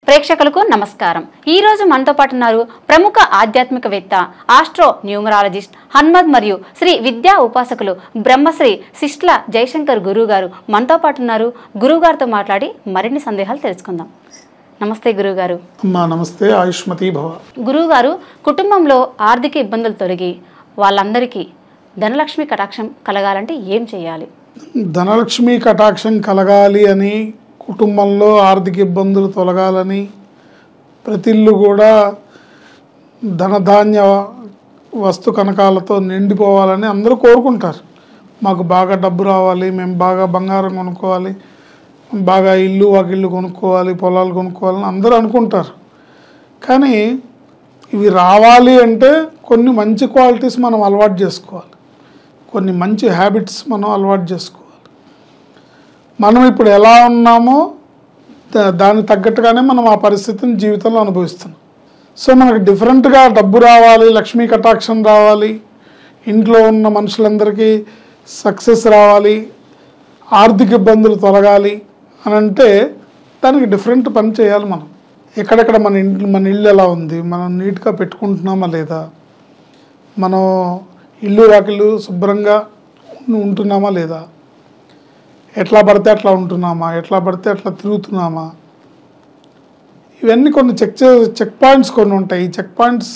ప్రేక్షకులకు నమస్కారం ఈ రోజు మనతో పాటు ఉన్నారు ప్రముఖ ఆధ్యాత్మికవేత్త ఆస్ట్రో న్యూమరాలజిస్ట్ హన్మద్ మరియు శ్రీ విద్యా ఉపాసకులు బ్రహ్మశ్రీ సిస్ట్ల జయశంకర్ గురువు గారు మనతో పాటు ఉన్నారు గురువు గారితో మాట్లాడి మరిన్ని సందేహాలు తెలుసుకుందాం నమస్తే గురువుగారు అమ్మా నమస్తే ఆయుష్మతి భవ గురువుగారు కుటుంబంలో ఆర్థిక ఇబ్బందులు తొలగి వాళ్ళందరికీ ధనలక్ష్మి కటాక్షం కలగాలంటే ఏం చేయాలి ధనలక్ష్మి కటాక్షం కలగాలి అని కుటుంబంలో ఆర్థిక ఇబ్బందులు తొలగాలని ప్రతిల్లు కూడా ధనధాన్య వస్తు కనకాలతో నిండిపోవాలని అందరూ కోరుకుంటారు మాకు బాగా డబ్బు రావాలి మేము బాగా బంగారం కొనుక్కోవాలి బాగా ఇల్లు వాకిళ్ళు కొనుక్కోవాలి పొలాలు కొనుక్కోవాలని అందరూ అనుకుంటారు కానీ ఇవి రావాలి అంటే కొన్ని మంచి క్వాలిటీస్ మనం అలవాటు చేసుకోవాలి కొన్ని మంచి హ్యాబిట్స్ మనం అలవాటు చేసుకోవాలి మనం ఇప్పుడు ఎలా ఉన్నామో దా- దానికి తగ్గట్టుగానే మనం ఆ పరిస్థితిని జీవితంలో అనుభవిస్తున్నాం సో మనకు డిఫరెంట్గా డబ్బు రావాలి లక్ష్మీ కటాక్షం రావాలి ఇంట్లో ఉన్న మనుషులందరికీ సక్సెస్ రావాలి ఆర్థిక ఇబ్బందులు తొలగాలి అని అంటే దానికి డిఫరెంట్ పని చేయాలి మనం ఎక్కడెక్కడ మన ఇంట్లో మన ఇల్లు ఎలా ఉంది మనం నీట్గా పెట్టుకుంటున్నామా లేదా మనం ఇల్లు వాకిళ్ళు శుభ్రంగా ఉం- ఉంటున్నామా లేదా ఎట్లా పడితే అట్లా ఉంటున్నామా ఎట్లా పడితే అట్లా తిరుగుతున్నామా ఇవన్నీ కొన్ని చెక్ చే చెక్ పాయింట్స్ కొన్ని ఉంటాయి ఈ చెక్ పాయింట్స్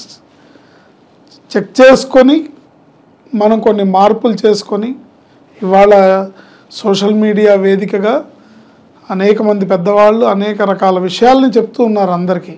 చెక్ చేసుకొని మనం కొన్ని మార్పులు చేసుకొని ఇవాళ సోషల్ మీడియా వేదికగా అనేక మంది పెద్దవాళ్ళు అనేక రకాల విషయాల్ని చెప్తూ ఉన్నారు అందరికీ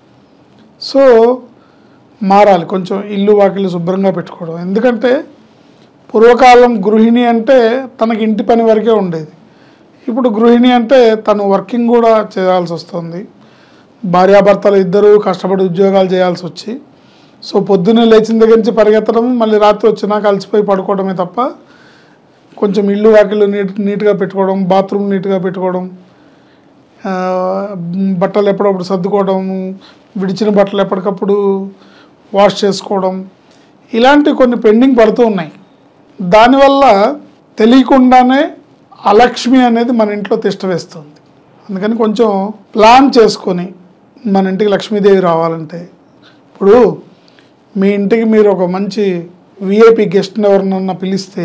సో మారాలి కొంచెం ఇల్లు వాకిళ్ళు శుభ్రంగా పెట్టుకోవడం ఎందుకంటే పూర్వకాలం గృహిణి అంటే తనకి ఇంటి పని వరకే ఉండేది ఇప్పుడు గృహిణి అంటే తను వర్కింగ్ కూడా చేయాల్సి వస్తుంది భార్యాభర్తలు ఇద్దరు కష్టపడి ఉద్యోగాలు చేయాల్సి వచ్చి సో పొద్దున్నే లేచిన దగ్గర నుంచి పరిగెత్తడం మళ్ళీ రాత్రి వచ్చినా కలిసిపోయి పడుకోవడమే తప్ప కొంచెం ఇల్లు వాకిళ్ళు నీట్ నీట్గా పెట్టుకోవడం బాత్రూమ్ నీట్గా పెట్టుకోవడం ఆ, బట్టలు ఎప్పుడప్పుడు సర్దుకోవడం విడిచిన బట్టలు ఎప్పటికప్పుడు వాష్ చేసుకోవడం ఇలాంటి కొన్ని పెండింగ్ పడుతూ ఉన్నాయి దానివల్ల తెలియకుండానే అలక్ష్మి అనేది మన ఇంట్లో తిష్ట వేస్తుంది అందుకని కొంచెం ప్లాన్ చేసుకొని మన ఇంటికి లక్ష్మీదేవి రావాలంటే ఇప్పుడు మీ ఇంటికి మీరు ఒక మంచి విఐపి గెస్ట్ని ఎవరినన్నా పిలిస్తే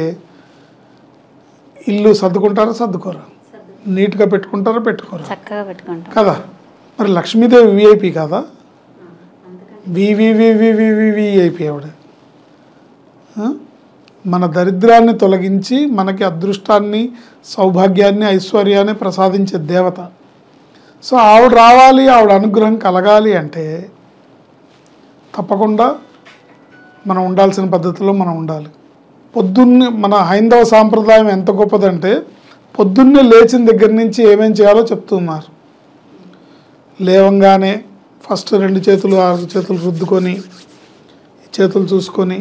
ఇల్లు సర్దుకుంటారా సర్దుకోరా నీట్గా పెట్టుకుంటారా పెట్టుకోరా చక్కగా పెట్టుకుంటాం కదా మరి లక్ష్మీదేవి విఐపి కాదా వివివివివివిఐపి ఆవిడ ఆ? మన దరిద్రాన్ని తొలగించి మనకి అదృష్టాన్ని సౌభాగ్యాన్ని ఐశ్వర్యాన్ని ప్రసాదించే దేవత సో ఆవిడ రావాలి ఆవిడ అనుగ్రహం కలగాలి అంటే తప్పకుండా మనం ఉండాల్సిన పద్ధతిలో మనం ఉండాలి పొద్దున్నే మన హైందవ సాంప్రదాయం ఎంత గొప్పదంటే పొద్దున్నే లేచిన దగ్గర నుంచి ఏమేం చేయాలో చెప్తున్నారు లేవంగానే ఫస్ట్ రెండు చేతులు ఆరు చేతులు రుద్దుకొని చేతులు చూసుకొని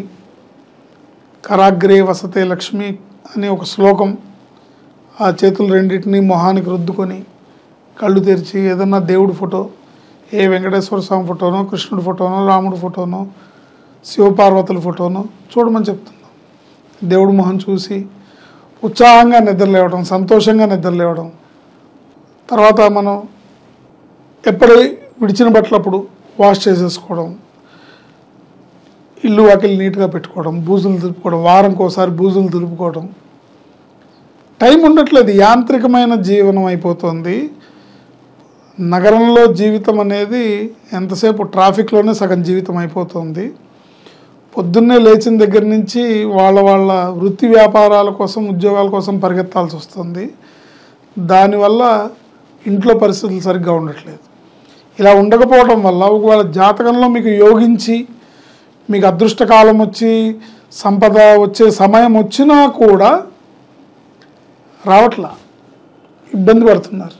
కరాగ్రే వసతే లక్ష్మి అనే ఒక శ్లోకం ఆ చేతులు రెండింటిని మొహానికి రుద్దుకొని కళ్ళు తెరిచి ఏదన్నా దేవుడి ఫోటో ఏ వెంకటేశ్వర స్వామి ఫోటోనో కృష్ణుడి ఫోటోనో రాముడి ఫోటోనో శివపార్వతుల ఫోటోనో చూడమని చెప్తున్నాం దేవుడి మొహం చూసి ఉత్సాహంగా నిద్రలేవడం సంతోషంగా నిద్రలేవడం తర్వాత మనం ఎప్పుడు విడిచిన బట్టలప్పుడు వాష్ చేసేసుకోవడం ఇల్లు వాకిలు నీట్గా పెట్టుకోవడం బూజులు దులుపుకోవడం వారంకి ఒకసారి బూజులు దులుపుకోవడం టైం ఉండట్లేదు యాంత్రికమైన జీవనం అయిపోతుంది నగరంలో జీవితం అనేది ఎంతసేపు ట్రాఫిక్లోనే సగం జీవితం అయిపోతుంది పొద్దున్నే లేచిన దగ్గర నుంచి వాళ్ళ వాళ్ళ వృత్తి వ్యాపారాల కోసం ఉద్యోగాల కోసం పరిగెత్తాల్సి వస్తుంది దానివల్ల ఇంట్లో పరిస్థితులు సరిగ్గా ఉండట్లేదు ఇలా ఉండకపోవడం వల్ల ఒకవేళ జాతకంలో మీకు యోగించి మీకు అదృష్టకాలం వచ్చి సంపద వచ్చే సమయం వచ్చినా కూడా రావట్లా ఇబ్బంది పడుతున్నారు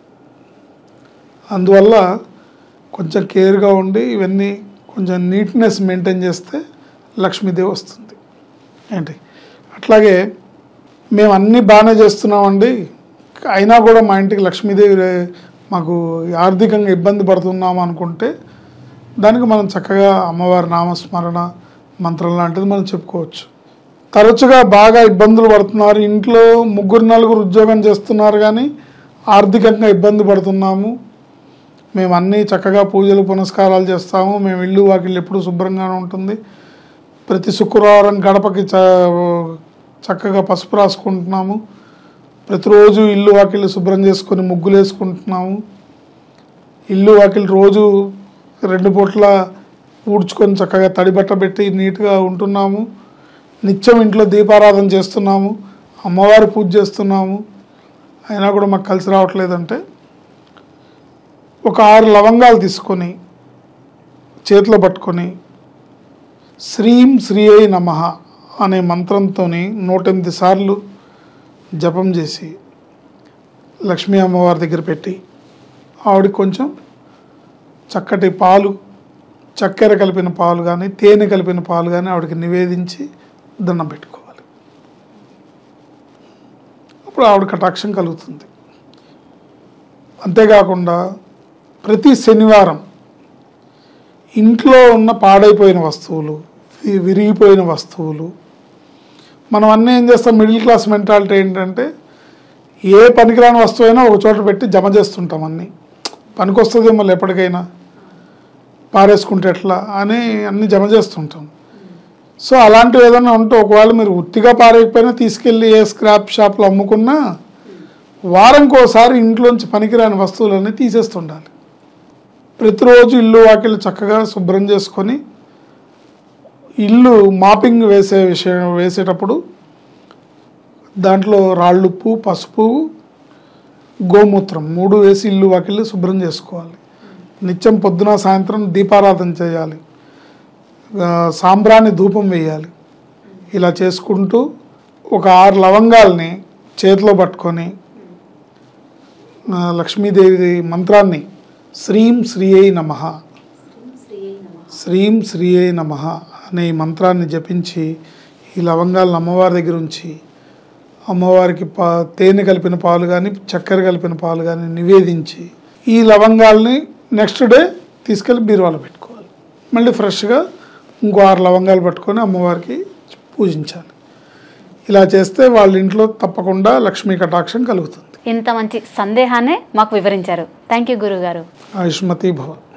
అందువల్ల కొంచెం కేర్గా ఉండి ఇవన్నీ కొంచెం నీట్నెస్ మెయింటైన్ చేస్తే లక్ష్మీదేవి వస్తుంది ఏంటి అట్లాగే మేము అన్నీ బాగానే చేస్తున్నామండి అయినా కూడా మా ఇంటికి లక్ష్మీదేవి రే- మాకు ఆర్థికంగా ఇబ్బంది పడుతున్నాం అనుకుంటే దానికి మనం చక్కగా అమ్మవారి నామస్మరణ మంత్రం లాంటిది మనం చెప్పుకోవచ్చు తరచుగా బాగా ఇబ్బందులు పడుతున్నారు ఇంట్లో ముగ్గురు నలుగురు ఉద్యోగం చేస్తున్నారు కానీ ఆర్థికంగా ఇబ్బంది పడుతున్నాము మేము అన్నీ చక్కగా పూజలు పునస్కారాలు చేస్తాము మేము ఇల్లు వాకిళ్ళు ఎప్పుడు శుభ్రంగానే ఉంటుంది ప్రతి శుక్రవారం గడపకి చ చక్కగా పసుపు రాసుకుంటున్నాము ప్రతిరోజు ఇల్లు వాకిళ్ళు శుభ్రం చేసుకొని ముగ్గులు వేసుకుంటున్నాము ఇల్లు వాకిళ్ళు రోజు రెండు పూట్ల ఊడ్చుకొని చక్కగా తడిబట్ట పెట్టి నీట్గా ఉంటున్నాము నిత్యం ఇంట్లో దీపారాధన చేస్తున్నాము అమ్మవారి పూజ చేస్తున్నాము అయినా కూడా మాకు కలిసి రావట్లేదంటే ఒక ఆరు లవంగాలు తీసుకొని చేతిలో పట్టుకొని శ్రీం శ్రీ అయి నమ అనే మంత్రంతో నూట ఎనిమిది సార్లు జపం చేసి లక్ష్మీ అమ్మవారి దగ్గర పెట్టి ఆవిడకి కొంచెం చక్కటి పాలు చక్కెర కలిపిన పాలు కానీ తేనె కలిపిన పాలు కానీ ఆవిడకి నివేదించి దండం పెట్టుకోవాలి అప్పుడు ఆవిడ కటాక్షం కలుగుతుంది అంతేకాకుండా ప్రతి శనివారం ఇంట్లో ఉన్న పాడైపోయిన వస్తువులు వి- విరిగిపోయిన వస్తువులు మనం అన్నీ ఏం చేస్తాం మిడిల్ క్లాస్ మెంటాలిటీ ఏంటంటే ఏ పనికిరాని వస్తువు అయినా ఒక చోట పెట్టి జమ చేస్తుంటాం అన్నీ పనికొస్తుంది మళ్ళీ ఎప్పటికైనా పారేసుకుంటే ఎట్లా అని అన్ని జమ చేస్తుంటాం సో అలాంటివి ఏదైనా ఉంటే ఒకవేళ మీరు ఉత్తిగా పారేయకపోయినా తీసుకెళ్ళి ఏ స్క్రాప్ షాప్లో అమ్ముకున్నా వారంకి ఒకసారి ఇంట్లోంచి పనికిరాని వస్తువులన్నీ తీసేస్తుండాలి ప్రతిరోజు ఇల్లు వాకిళ్ళు చక్కగా శుభ్రం చేసుకొని ఇల్లు మాపింగ్ వేసే విషయం వేసేటప్పుడు దాంట్లో రాళ్ళుప్పు పసుపు గోమూత్రం మూడు వేసి ఇల్లు వాకిళ్ళు శుభ్రం చేసుకోవాలి నిత్యం పొద్దున సాయంత్రం దీపారాధన చేయాలి ఆ, సాంబ్రాణి ధూపం వేయాలి ఇలా చేసుకుంటూ ఒక ఆరు లవంగాల్ని చేతిలో పట్టుకొని ఆ, లక్ష్మీదేవి మంత్రాన్ని శ్రీం శ్రీయై నమ శ్రీం శ్రీయై నమ అనే ఈ మంత్రాన్ని జపించి ఈ లవంగాలను అమ్మవారి దగ్గర ఉంచి అమ్మవారికి పా తేనె కలిపిన పాలు కానీ చక్కెర కలిపిన పాలు కానీ నివేదించి ఈ లవంగాల్ని నెక్స్ట్ డే తీసుకెళ్ళి బీరువాలో పెట్టుకోవాలి మళ్ళీ ఫ్రెష్గా ఇంకో ఆరు లవంగాలు పట్టుకొని అమ్మవారికి పూజించాలి ఇలా చేస్తే వాళ్ళ ఇంట్లో తప్పకుండా లక్ష్మీ కటాక్షం కలుగుతుంది ఇంత మంచి సందేహాన్ని మాకు వివరించారు థ్యాంక్ యూ గురుగారు ఆయుష్మతి భవ